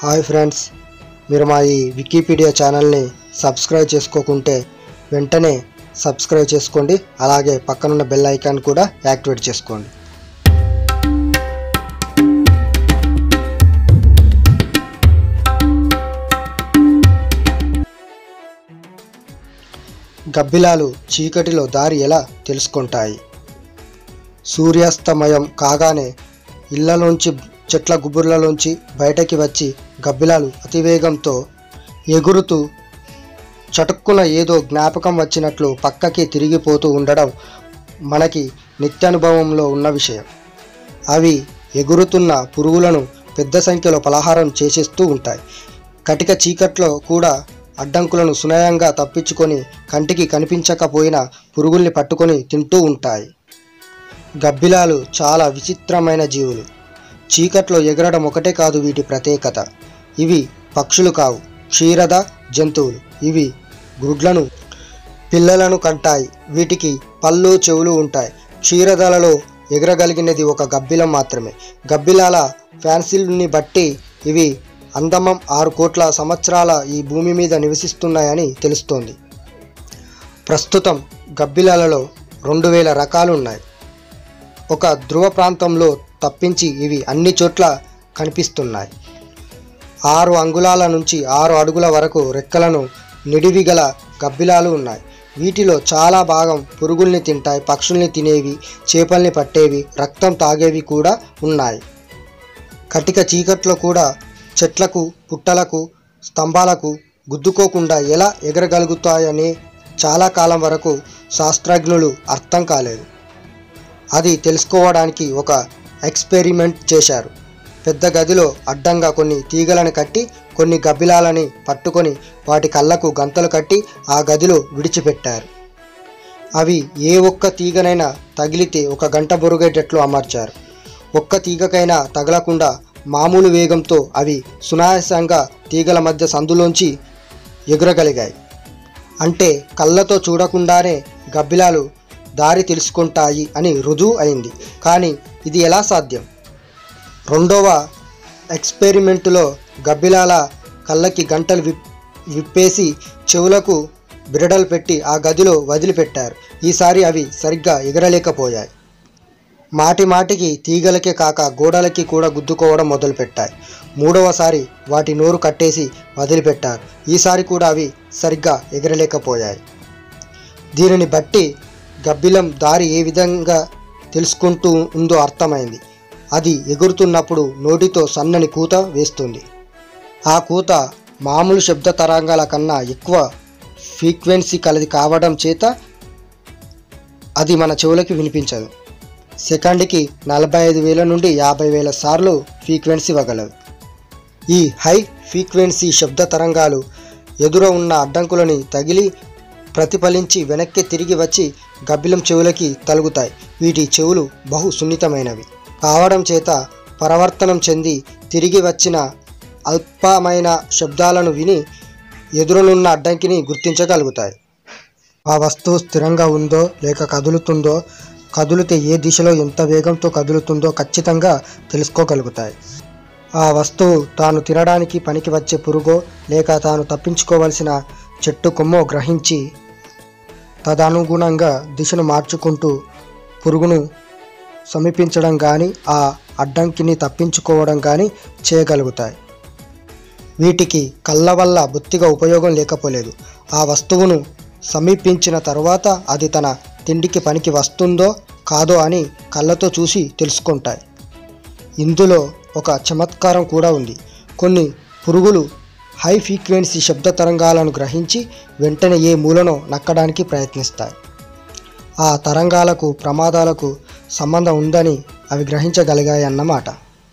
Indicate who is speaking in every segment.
Speaker 1: Hi friends మీరు మా ఈ వికీపీడియా ఛానల్ని సబ్స్క్రైబ్ చేసుకోకుంటే వెంటనే సబ్స్క్రైబ్ చేసుకోండి అలాగే పక్కనున్న బెల్ ఐకాన్ కూడా యాక్టివేట్ చేసుకోండి గబ్బిలాలు చీకటిలో దారి ఎలా తెలుసుకుంటాయి సూర్యాస్తమయం కాగానే ఇళ్లలోంచి చెట్ల గుబుర్లలోంచి బయటకి వచ్చి గబ్బిలాలు అతివేగంతో ఎగురుతూ చటుక్కున ఏదో జ్ఞాపకం వచ్చినట్లు పక్కకి తిరిగిపోతూ ఉండడం మనకి నిత్యానుభవంలో ఉన్న విషయం అవి ఎగురుతున్న పురుగులను పెద్ద సంఖ్యలో పలహారం చేసేస్తూ ఉంటాయి కటిక చీకట్లో కూడా అడ్డంకులను సునయంగా తప్పించుకొని కంటికి కనిపించకపోయినా పురుగుల్ని పట్టుకొని తింటూ ఉంటాయి గబ్బిలాలు చాలా విచిత్రమైన జీవులు చీకట్లో ఎగరడం ఒకటే కాదు వీటి ప్రత్యేకత ఇవి పక్షులు కావు క్షీరద జంతువులు ఇవి గుడ్లను పిల్లలను కంటాయి వీటికి పళ్ళు చెవులు ఉంటాయి క్షీరదలలో ఎగరగలిగినది ఒక గబ్బిలం మాత్రమే గబ్బిలాల ఫ్యాన్సిల్ని బట్టి ఇవి అందమం ఆరు కోట్ల సంవత్సరాల ఈ భూమి మీద నివసిస్తున్నాయని తెలుస్తోంది ప్రస్తుతం గబ్బిలాలలో రెండు వేల రకాలు ఉన్నాయి ఒక ధ్రువ ప్రాంతంలో తప్పించి ఇవి అన్ని చోట్ల కనిపిస్తున్నాయి ఆరు అంగుళాల నుంచి ఆరు అడుగుల వరకు రెక్కలను నిడివి గల గబ్బిలాలు ఉన్నాయి వీటిలో చాలా భాగం పురుగుల్ని తింటాయి పక్షుల్ని తినేవి చేపల్ని పట్టేవి రక్తం తాగేవి కూడా ఉన్నాయి కటిక చీకట్లో కూడా చెట్లకు పుట్టలకు స్తంభాలకు గుద్దుకోకుండా ఎలా ఎగరగలుగుతాయని చాలా కాలం వరకు శాస్త్రజ్ఞులు అర్థం కాలేదు అది తెలుసుకోవడానికి ఒక ఎక్స్పెరిమెంట్ చేశారు పెద్ద గదిలో అడ్డంగా కొన్ని తీగలను కట్టి కొన్ని గబ్బిలాలని పట్టుకొని వాటి కళ్ళకు గంతలు కట్టి ఆ గదిలో విడిచిపెట్టారు అవి ఏ ఒక్క తీగనైనా తగిలితే ఒక గంట బొరుగేటట్లు అమర్చారు ఒక్క తీగకైనా తగలకుండా మామూలు వేగంతో అవి సునాయాసంగా తీగల మధ్య సందులోంచి ఎగురగలిగాయి అంటే కళ్ళతో చూడకుండానే గబ్బిలాలు దారి తెలుసుకుంటాయి అని రుజువు అయింది కానీ ఇది ఎలా సాధ్యం రెండవ ఎక్స్పెరిమెంటులో గబ్బిలాల కళ్ళకి గంటలు విప్ విప్పేసి చెవులకు బిరడలు పెట్టి ఆ గదిలో వదిలిపెట్టారు ఈసారి అవి సరిగ్గా ఎగరలేకపోయాయి మాటి మాటికి తీగలకే కాక గోడలకి కూడా గుద్దుకోవడం మొదలుపెట్టాయి మూడవసారి వాటి నోరు కట్టేసి వదిలిపెట్టారు ఈసారి కూడా అవి సరిగ్గా ఎగరలేకపోయాయి దీనిని బట్టి గబ్బిలం దారి ఏ విధంగా తెలుసుకుంటూ ఉందో అర్థమైంది అది ఎగురుతున్నప్పుడు నోటితో సన్నని కూత వేస్తుంది ఆ కూత మామూలు శబ్ద తరంగాల కన్నా ఎక్కువ ఫ్రీక్వెన్సీ కలది కావడం చేత అది మన చెవులకి వినిపించదు సెకండ్కి నలభై ఐదు వేల నుండి యాభై వేల సార్లు ఫ్రీక్వెన్సీ ఇవ్వగలదు ఈ హై ఫ్రీక్వెన్సీ శబ్ద తరంగాలు ఎదుర ఉన్న అడ్డంకులని తగిలి ప్రతిఫలించి వెనక్కి తిరిగి వచ్చి గబ్బిలం చెవులకి తలుగుతాయి వీటి చెవులు బహు సున్నితమైనవి కావడం చేత పరవర్తనం చెంది తిరిగి వచ్చిన అల్పమైన శబ్దాలను విని ఎదురునున్న అడ్డంకిని గుర్తించగలుగుతాయి ఆ వస్తువు స్థిరంగా ఉందో లేక కదులుతుందో కదిలితే ఏ దిశలో ఎంత వేగంతో కదులుతుందో ఖచ్చితంగా తెలుసుకోగలుగుతాయి ఆ వస్తువు తాను తినడానికి పనికి వచ్చే పురుగో లేక తాను తప్పించుకోవలసిన చెట్టు కొమ్మో గ్రహించి తదనుగుణంగా దిశను మార్చుకుంటూ పురుగును సమీపించడం కానీ ఆ అడ్డంకిని తప్పించుకోవడం కానీ చేయగలుగుతాయి వీటికి కళ్ళ వల్ల బొత్తిగా ఉపయోగం లేకపోలేదు ఆ వస్తువును సమీపించిన తర్వాత అది తన తిండికి పనికి వస్తుందో కాదో అని కళ్ళతో చూసి తెలుసుకుంటాయి ఇందులో ఒక చమత్కారం కూడా ఉంది కొన్ని పురుగులు హై ఫ్రీక్వెన్సీ శబ్ద తరంగాలను గ్రహించి వెంటనే ఏ మూలనో నక్కడానికి ప్రయత్నిస్తాయి ఆ తరంగాలకు ప్రమాదాలకు సంబంధం ఉందని అవి గ్రహించగలిగాయన్నమాట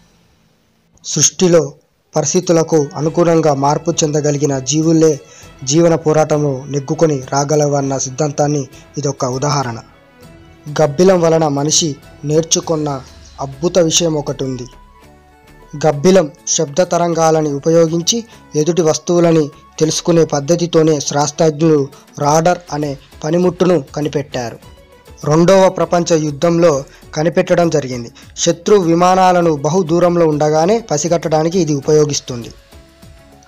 Speaker 1: సృష్టిలో పరిస్థితులకు అనుగుణంగా మార్పు చెందగలిగిన జీవులే జీవన పోరాటంలో నెగ్గుకొని రాగలవన్న సిద్ధాంతాన్ని ఇదొక ఉదాహరణ గబ్బిలం వలన మనిషి నేర్చుకున్న అద్భుత విషయం ఒకటి ఉంది గబ్బిలం శబ్ద తరంగాలని ఉపయోగించి ఎదుటి వస్తువులని తెలుసుకునే పద్ధతితోనే శాస్త్రజ్ఞులు రాడర్ అనే పనిముట్టును కనిపెట్టారు రెండవ ప్రపంచ యుద్ధంలో కనిపెట్టడం జరిగింది శత్రు విమానాలను బహు దూరంలో ఉండగానే పసిగట్టడానికి ఇది ఉపయోగిస్తుంది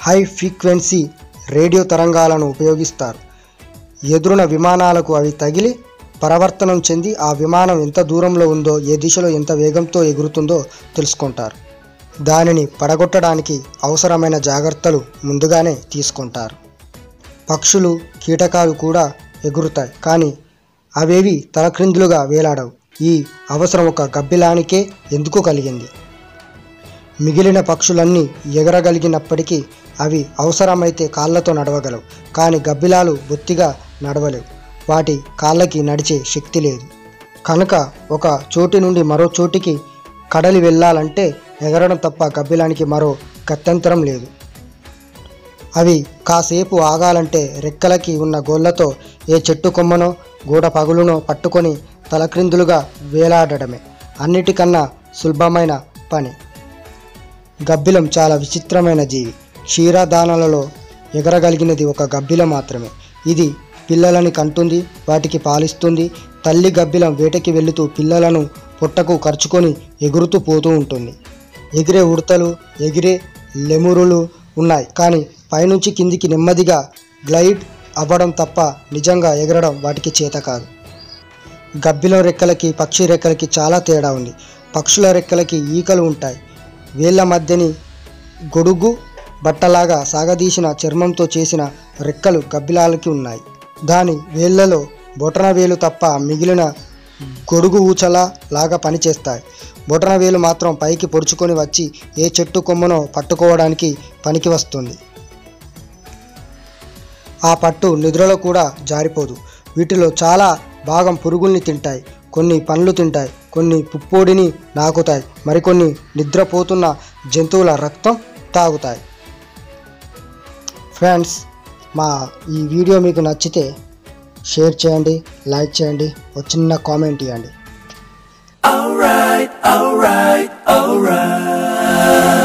Speaker 1: హై ఫ్రీక్వెన్సీ రేడియో తరంగాలను ఉపయోగిస్తారు ఎదురున విమానాలకు అవి తగిలి పరవర్తనం చెంది ఆ విమానం ఎంత దూరంలో ఉందో ఏ దిశలో ఎంత వేగంతో ఎగురుతుందో తెలుసుకుంటారు దానిని పడగొట్టడానికి అవసరమైన జాగ్రత్తలు ముందుగానే తీసుకుంటారు పక్షులు కీటకాలు కూడా ఎగురుతాయి కానీ అవేవి తలక్రిందులుగా వేలాడవు ఈ అవసరం ఒక గబ్బిలానికే ఎందుకు కలిగింది మిగిలిన పక్షులన్నీ ఎగరగలిగినప్పటికీ అవి అవసరమైతే కాళ్ళతో నడవగలవు కానీ గబ్బిలాలు బొత్తిగా నడవలేవు వాటి కాళ్ళకి నడిచే శక్తి లేదు కనుక ఒక చోటి నుండి మరో చోటికి కడలి వెళ్ళాలంటే ఎగరడం తప్ప గబ్బిలానికి మరో గత్యంతరం లేదు అవి కాసేపు ఆగాలంటే రెక్కలకి ఉన్న గోళ్లతో ఏ చెట్టు కొమ్మనో గూడ పగులునో పట్టుకొని తలక్రిందులుగా వేలాడడమే అన్నిటికన్నా సులభమైన పని గబ్బిలం చాలా విచిత్రమైన జీవి క్షీరదానాలలో ఎగరగలిగినది ఒక గబ్బిలం మాత్రమే ఇది పిల్లలని కంటుంది వాటికి పాలిస్తుంది తల్లి గబ్బిలం వేటకి వెళుతూ పిల్లలను పుట్టకు ఖర్చుకొని ఎగురుతూ పోతూ ఉంటుంది ఎగిరే ఉడతలు ఎగిరే లెమురులు ఉన్నాయి కానీ పైనుంచి కిందికి నెమ్మదిగా గ్లైడ్ అవ్వడం తప్ప నిజంగా ఎగరడం వాటికి చేత కాదు గబ్బిలం రెక్కలకి పక్షి రెక్కలకి చాలా తేడా ఉంది పక్షుల రెక్కలకి ఈకలు ఉంటాయి వేళ్ళ మధ్యని గొడుగు బట్టలాగా సాగదీసిన చర్మంతో చేసిన రెక్కలు గబ్బిలాలకి ఉన్నాయి దాని వేళ్ళలో బొటన వేలు తప్ప మిగిలిన గొడుగు ఊచలా లాగా పనిచేస్తాయి బొటన వేలు మాత్రం పైకి పొడుచుకొని వచ్చి ఏ చెట్టు కొమ్మనో పట్టుకోవడానికి పనికి వస్తుంది ఆ పట్టు నిద్రలో కూడా జారిపోదు వీటిలో చాలా భాగం పురుగుల్ని తింటాయి కొన్ని పండ్లు తింటాయి కొన్ని పుప్పొడిని నాకుతాయి మరికొన్ని నిద్రపోతున్న జంతువుల రక్తం తాగుతాయి ఫ్రెండ్స్ మా ఈ వీడియో మీకు నచ్చితే షేర్ చేయండి లైక్ చేయండి ఒక చిన్న కామెంట్ ఇవ్వండి
Speaker 2: Alright, alright, alright.